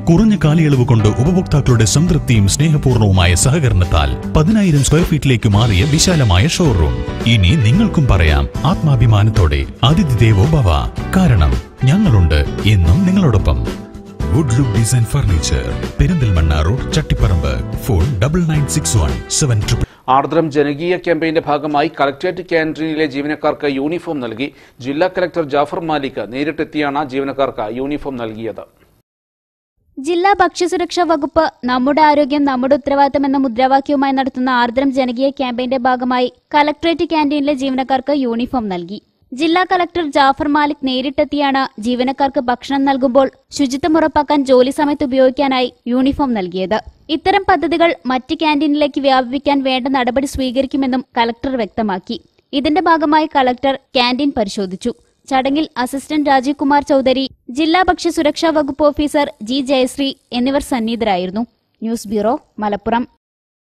കുറഞ്ഞ കാലയളവ് കൊണ്ട് ഉപഭോക്താക്കളുടെ സംതൃപ്തിയും സ്നേഹപൂർണവുമായ സഹകരണത്താൽ പതിനായിരം സ്ക്വയർ ഫീറ്റിലേക്ക് മാറിയ വിശാലമായ ഷോറൂം ഇനി നിങ്ങൾക്കും പറയാം ആത്മാഭിമാനത്തോടെ അതിഥി ദേവോ ഭവ കാരണം ഞങ്ങളുണ്ട് എന്നും നിങ്ങളോടൊപ്പം wood look design furniture Perinthalmanna road Chattiparamba phone double nine six one seven triple Aardram ജനകീയ ക്യാമ്പയിന്റെ ഭാഗമായി കളക്ടറേറ്റ് ക്യാന്റീനിലെ ജീവനക്കാർക്ക് യൂണിഫോം നൽകി ജില്ലാ കലക്ടർ ജാഫർ മാലിക് നേരിട്ടെത്തിയാണ് ജീവനക്കാർക്ക് യൂണിഫോം നൽകിയത് ജില്ലാ ഭക്ഷ്യസുരക്ഷാ വകുപ്പ് നമ്മുടെ ആരോഗ്യം നമ്മുടെ ഉത്തരവാദിത്തം എന്ന മുദ്രാവാക്യവുമായി നടത്തുന്ന ആർദ്രം ജനകീയ ക്യാമ്പയിന്റെ ഭാഗമായി കലക്ടറേറ്റ് ക്യാന്റീനിലെ ജീവനക്കാർക്ക് യൂണിഫോം നൽകി ജില്ലാ കലക്ടർ ജാഫർ മാലിക് നേരിട്ടെത്തിയാണ് ജീവനക്കാർക്ക് ഭക്ഷണം നൽകുമ്പോൾ ശുചിത്വം ഉറപ്പാക്കാൻ ജോലി സമയത്ത് ഉപയോഗിക്കാനായി യൂണിഫോം നൽകിയത് ഇത്തരം പദ്ധതികൾ മറ്റ് ക്യാന്റീനിലേക്ക് വ്യാപിപ്പിക്കാൻ വേണ്ട നടപടി സ്വീകരിക്കുമെന്നും കലക്ടർ വ്യക്തമാക്കി ഇതിന്റെ ഭാഗമായി കലക്ടർ ക്യാന്റീൻ പരിശോധിച്ചു ചടങ്ങിൽ അസിസ്റ്റന്റ് രാജീവ് കുമാർ ചൌധരി ജില്ലാ ഭക്ഷ്യ സുരക്ഷാ വകുപ്പ് ഓഫീസർ ജി ജയശ്രീ എന്നിവർ സന്നിഹിതരായിരുന്നു ന്യൂസ് ബ്യൂറോ മലപ്പുറം